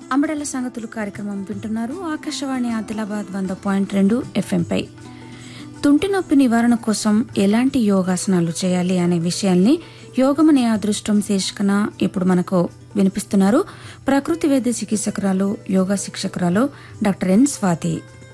అంబడల సంగతులు కార్యక్రమం వింటున్నారు ఆకాశవాణి ఆదిలాబాద్ వంద పాయింట్ రెండు ఎఫ్ఎంపై తుంటి నొప్పి నివారణ కోసం ఎలాంటి యోగాసనాలు చేయాలి అనే విషయాల్ని యోగమనే అదృష్టం శీర్షికన ఇప్పుడు మనకు వినిపిస్తున్నారు ప్రకృతి వైద్య చికిత్సకురాలు యోగా శిక్షకురాలు డాక్టర్ ఎన్ స్వాతి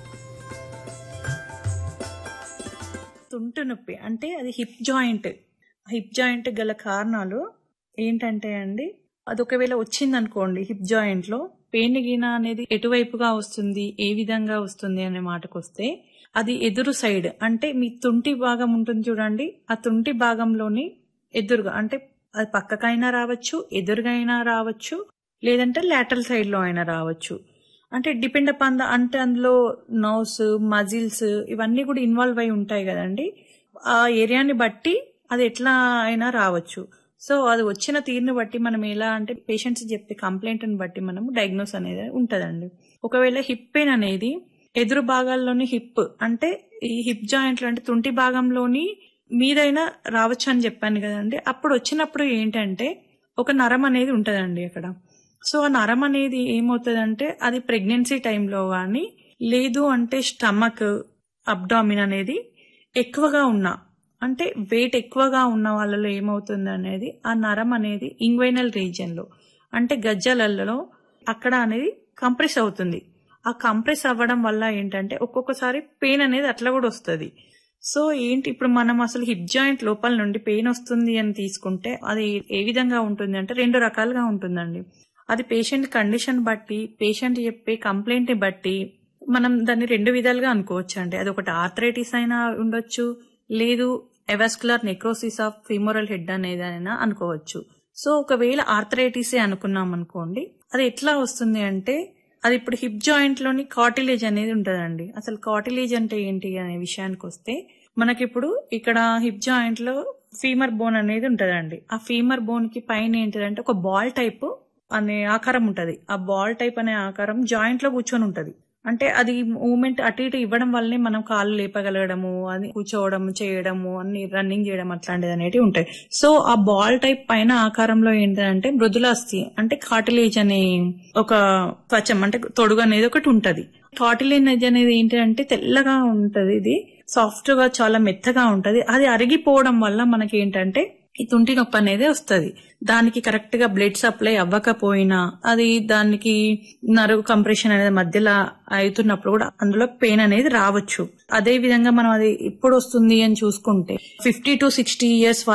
తుంటు నొప్పి అంటే అది హిప్ జాయింట్ హిప్ జాయింట్ గల కారణాలు ఏంటంటే అండి అది ఒకవేళ వచ్చింది అనుకోండి హిప్ జాయింట్ లో పెయిన్ గీన అనేది ఎటువైపుగా వస్తుంది ఏ విధంగా వస్తుంది అనే మాటకు వస్తే అది ఎదురు సైడ్ అంటే మీ తుంటి భాగం ఉంటుంది చూడండి ఆ తుంటి భాగంలోని ఎదురుగా అంటే అది పక్కకైనా రావచ్చు ఎదురుగా అయినా రావచ్చు లేదంటే లాటరల్ సైడ్ లో అయినా రావచ్చు అంటే డిపెండ్ అపాన్ ద అంటే అందులో నర్వ్స్ మజిల్స్ ఇవన్నీ కూడా ఇన్వాల్వ్ అయి ఉంటాయి కదండి ఆ ఏరియాని బట్టి అది ఎట్లా అయినా రావచ్చు సో అది వచ్చిన తీరుని బట్టి మనం ఎలా అంటే పేషెంట్స్ చెప్తే కంప్లైంట్ ని బట్టి మనం డయాగ్నోస్ అనేది ఉంటదండి ఒకవేళ హిప్ పెయిన్ అనేది ఎదురు భాగాల్లోని హిప్ అంటే ఈ హిప్ జాయింట్లు అంటే తుంటి భాగంలోని మీదైనా రావచ్చు అని చెప్పాను కదండి అప్పుడు వచ్చినప్పుడు ఏంటంటే ఒక నరం అనేది ఉంటదండి అక్కడ సో ఆ నరం అనేది ఏమవుతుందంటే అది ప్రెగ్నెన్సీ టైంలో కానీ లేదు అంటే స్టమక్ అబ్డామిన్ అనేది ఎక్కువగా ఉన్న అంటే వెయిట్ ఎక్కువగా ఉన్న వాళ్ళలో ఏమవుతుంది అనేది ఆ నరం అనేది ఇంగ్వైనల్ రీజియన్ లో అంటే గజ్జలలో అక్కడ అనేది కంప్రెస్ అవుతుంది ఆ కంప్రెస్ అవ్వడం వల్ల ఏంటంటే ఒక్కొక్కసారి పెయిన్ అనేది అట్లా కూడా వస్తుంది సో ఏంటి ఇప్పుడు మనం అసలు హిప్ జాయింట్ లోపల నుండి పెయిన్ వస్తుంది అని తీసుకుంటే అది ఏ విధంగా ఉంటుంది అంటే రెండు రకాలుగా ఉంటుందండి అది పేషెంట్ కండిషన్ బట్టి పేషెంట్ చెప్పే కంప్లైంట్ ని బట్టి మనం దాన్ని రెండు విధాలుగా అనుకోవచ్చు అండి అది ఒకటి ఆర్థరైటిస్ అయినా ఉండొచ్చు లేదు avascular necrosis of femoral head అనేది అయినా అనుకోవచ్చు సో ఒకవేళ ఆర్థరైటిసే అనుకున్నాం అనుకోండి అది ఎట్లా వస్తుంది అంటే అది ఇప్పుడు హిప్ జాయింట్ లోని కార్టిలేజ్ అనేది ఉంటదండి అసలు కార్టిలేజ్ అంటే ఏంటి అనే విషయానికి వస్తే మనకిప్పుడు ఇక్కడ హిప్ జాయింట్ లో ఫీమర్ బోన్ అనేది ఉంటదండి ఆ ఫీమర్ బోన్ కి పైన ఏంటిదంటే ఒక బాల్ టైప్ అనే ఆకారం ఉంటది ఆ బాల్ టైప్ అనే ఆకారం జాయింట్ లో కూర్చొని ఉంటది అంటే అది మూమెంట్ అటు ఇటు ఇవ్వడం వల్లనే మనం కాళ్ళు లేపగలగడము అది కూర్చోవడం చేయడము అన్ని రన్నింగ్ చేయడం అట్లాంటిది అనేవి ఉంటాయి సో ఆ బాల్ టైప్ పైన ఆకారంలో ఏంటంటే మృదులాస్థి అంటే కార్టిలేజ్ అనే ఒక త్వచం అంటే తొడుగు అనేది ఒకటి ఉంటది కార్టిలేజ్ అనేది ఏంటంటే తెల్లగా ఉంటది ఇది సాఫ్ట్ గా చాలా మెత్తగా ఉంటది అది అరిగిపోవడం వల్ల మనకి ఏంటంటే ఈ తుంటి నొప్పి అనేది వస్తుంది దానికి కరెక్ట్ గా బ్లడ్ సప్లై అవ్వకపోయినా అది దానికి నరుగు కంప్రెషన్ అనేది మధ్యలో అవుతున్నప్పుడు కూడా అందులో పెయిన్ అనేది రావచ్చు అదే విధంగా మనం అది ఎప్పుడు వస్తుంది అని చూసుకుంటే ఫిఫ్టీ టు సిక్స్టీ ఇయర్స్